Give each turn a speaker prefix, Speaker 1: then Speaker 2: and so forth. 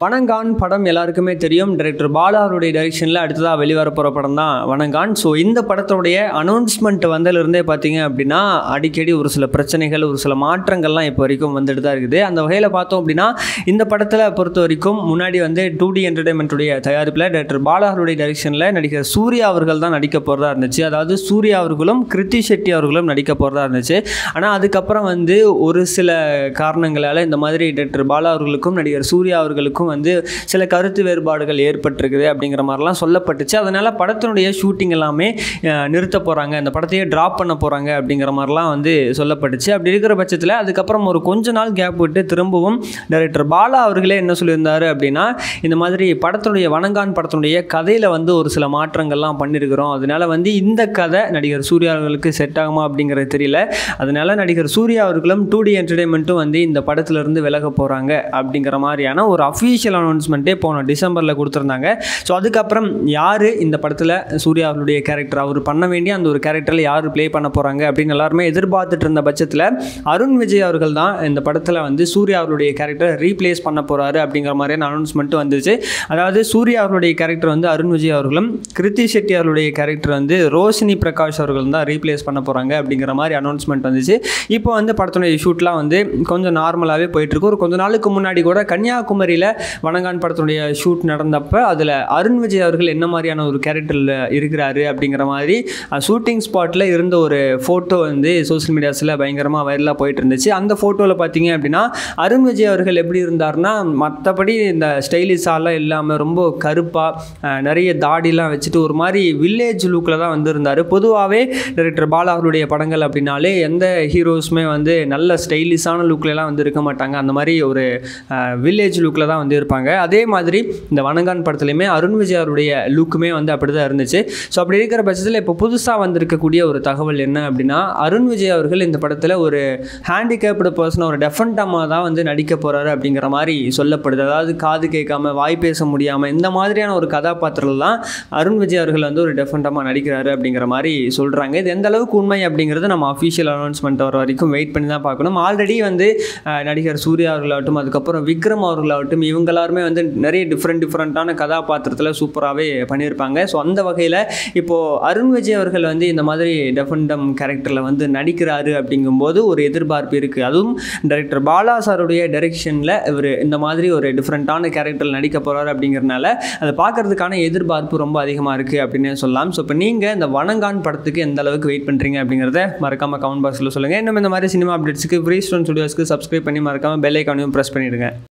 Speaker 1: வணங்கான் படம் எல்லாருக்குமே தெரியும் டைரக்டர் பாலா அவருடைய டைரக்ஷனில் அடுத்ததாக வெளிவர போகிற படம் தான் வணங்கான் ஸோ இந்த படத்தோடைய அனௌன்ஸ்மெண்ட் வந்ததுலேருந்தே பார்த்தீங்க அப்படின்னா அடிக்கடி ஒரு சில பிரச்சனைகள் ஒரு சில மாற்றங்கள்லாம் இப்போ வரைக்கும் வந்துட்டு தான் இருக்குது அந்த வகையில் பார்த்தோம் அப்படின்னா இந்த படத்தில் பொறுத்த வரைக்கும் முன்னாடி வந்து டூ டி என்டர்டைன்மெண்ட்டுடைய தயாரிப்பில் டைரக்டர் பாலா அவருடைய டைரக்ஷனில் நடிகர் சூர்யா அவர்கள் தான் நடிக்க போகிறதா இருந்துச்சு அதாவது சூர்யா அவர்களும் கிருத்தி ஷெட்டி அவர்களும் நடிக்க போகிறதா இருந்துச்சு ஆனால் அதுக்கப்புறம் வந்து ஒரு சில காரணங்களால் இந்த மாதிரி டைரக்டர் பாலா அவர்களுக்கும் நடிகர் சூர்யா அவர்களுக்கும் வந்து சில கருத்து வேறுபாடுகள் ஏற்பட்டிருக்குது அப்படிங்கிற மாதிரிலாம் சொல்லப்பட்டுச்சு அதனால் படத்தினுடைய ஷூட்டிங் எல்லாமே அஹ், நிறுத்த போகிறாங்க இந்த படத்தையே ட்ராப் பண்ண போகிறாங்க அப்படிங்கிற மாதிரிலாம் வந்து சொல்லப்பட்டுச்சு அப்படி இருக்கிற பட்சத்தில் அதுக்கப்புறம் ஒரு கொஞ்ச நாள் கேப் விட்டு திரும்பவும் டைரக்டர் பாலா அவர்களே என்ன சொல்லியிருந்தாரு அப்படின்னா இந்த மாதிரி படத்தினுடைய வணங்கான் படத்தினுடைய கதையில் வந்து ஒரு சில மாற்றங்கள்லாம் பண்ணியிருக்கிறோம் அதனால வந்து இந்த கதை நடிகர் சூர்யா அவர்களுக்கு செட் ஆகுமா அப்படிங்கிறது தெரியல அதனால நடிகர் சூர்யா அவர்களும் டூ டி என்டர்டைன்மெண்ட்டும் வந்து இந்த படத்துலேருந்து விலக போகிறாங்க அப்படிங்கிற மாதிரியான ஒரு அஃபீஷியல் அனௌன்ஸ்மெண்ட்டே போன டிசம்பரில் கொடுத்துருந்தாங்க ஸோ அதுக்கப்புறம் யார் இந்த படத்தில் சூர்யா அவருடைய கேரக்டர் அவர் பண்ண வேண்டிய அந்த ஒரு கேரக்டரில் யார் ப்ளே பண்ண போகிறாங்க அப்படின்னு எல்லாருமே எதிர்பார்த்துட்டு இருந்த பட்சத்தில் அருண் விஜய் அவர்கள் தான் இந்த படத்தில் வந்து சூர்யா அவருடைய கேரக்டரை ரீப்ளேஸ் பண்ண போகிறாரு அப்படிங்கிற மாதிரியான அனௌன்ஸ்மெண்ட் வந்துச்சு அதாவது சூர்யா அவருடைய கேரக்டர் வந்து அருண் விஜய் அவர்களும் கிருத்தி ஷெட்டி அவருடைய கேரக்டர் வந்து ரோஷினி பிரகாஷ் அவர்கள் தான் ரீப்ளேஸ் பண்ண போகிறாங்க அப்படிங்கிற மாதிரி அனௌன்ஸ்மெண்ட் வந்துச்சு இப்போ வந்து படத்துடைய ஷூட்லாம் வந்து கொஞ்சம் நார்மலாகவே போயிட்டுருக்கு ஒரு கொஞ்ச நாளுக்கு முன்னாடி கூட கன்னியாகுமரியில் வணங்கான் படத்துடைய ஷூட் நடந்தப்போ அதில் அருண் விஜய் அவர்கள் என்ன மாதிரியான ஒரு கேரக்டரில் இருக்கிறாரு அப்படிங்கிற மாதிரி ஷூட்டிங் ஸ்பாட்டில் இருந்த ஒரு ஃபோட்டோ வந்து சோஷியல் மீடியாஸில் பயங்கரமாக வைரலாக போயிட்டு இருந்துச்சு அந்த ஃபோட்டோவில் பார்த்தீங்க அப்படின்னா அருண் விஜய் அவர்கள் எப்படி இருந்தார்னா மற்றபடி இந்த ஸ்டைலிஷாலாம் இல்லாமல் ரொம்ப கருப்பாக நிறைய தாடிலாம் வச்சுட்டு ஒரு மாதிரி வில்லேஜ் லுக்கில் தான் வந்திருந்தார் பொதுவாகவே டைரக்டர் பாலா அவருடைய படங்கள் அப்படின்னாலே எந்த ஹீரோஸுமே வந்து நல்ல ஸ்டைலிஷான லுக்லலாம் வந்து இருக்க மாட்டாங்க அந்த மாதிரி ஒரு வில்லேஜ் லுக்கில் தான் வந்து இருப்பாங்க அதே மாதிரி இந்த வணங்கான் படத்துலையுமே அருண் விஜய் அவருடைய லுக்குமே வந்து அப்படி தான் இருந்துச்சு ஸோ அப்படி இருக்கிற பட்சத்தில் இப்போ புதுசாக வந்திருக்கக்கூடிய ஒரு தகவல் என்ன அப்படின்னா அருண் விஜய் அவர்கள் இந்த படத்தில் ஒரு ஹேண்டிகேப்டு பர்சன் ஒரு டெஃபன்டமாக தான் வந்து நடிக்க போகிறாரு அப்படிங்கிற மாதிரி சொல்லப்படுது அதாவது காது கேட்காம வாய் பேச முடியாமல் இந்த மாதிரியான ஒரு கதாபாத்திரத்தில் தான் அருண் விஜய் அவர்கள் வந்து ஒரு டெஃபன்டமாக நடிக்கிறாரு அப்படிங்கிற மாதிரி சொல்கிறாங்க இது எந்த அளவுக்கு உண்மை அப்படிங்கிறது நம்ம அஃபிஷியல் அனௌன்ஸ்மெண்ட் வர வரைக்கும் வெயிட் பண்ணி தான் பார்க்கணும் ஆல்ரெடி வந்து அஹ், நடிகர் சூர்யா அவர்களாகட்டும் அதுக்கப்புறம் விக்ரம் அவர்களாகட்டும் இவங்க எல்லாருமே வந்து நிறைய டிஃப்ரெண்ட் டிஃப்ரெண்ட்டான கதாபாத்திரத்தில் சூப்பராகவே பண்ணியிருப்பாங்க ஸோ அந்த வகையில் இப்போது அருண் விஜய் அவர்கள் வந்து இந்த மாதிரி டெஃபண்டம் கேரக்டரில் வந்து நடிக்கிறாரு அப்படிங்கும்போது ஒரு எதிர்பார்ப்பு இருக்குது அதுவும் டைரக்டர் பாலா சாருடைய டைரெக்ஷனில் இவர் இந்த மாதிரி ஒரு டிஃப்ரெண்ட்டான கேரக்டரில் நடிக்க போகிறாரு அப்படிங்கிறனால அதை பார்க்கறதுக்கான எதிர்பார்ப்பு ரொம்ப அதிகமாக இருக்குது அப்படின்னு சொல்லலாம் ஸோ இப்போ நீங்கள் இந்த வணங்கான் படத்துக்கு எந்த அளவுக்கு வெயிட் பண்ணுறீங்க அப்படிங்கிறத மறக்காமல் கமெண்ட் பாக்ஸில் சொல்லுங்கள் இன்னும் இந்த மாதிரி சினிமா அப்டேட்ஸுக்கு ஃப்ரீ ஸ்டோன் ஸ்டுடியோஸ்க்கு சப்ஸ்கிரைப் பண்ணி மறக்காமல் பெல் ஐக்கானையும் ப்ரெஸ் பண்ணிவிடுங்க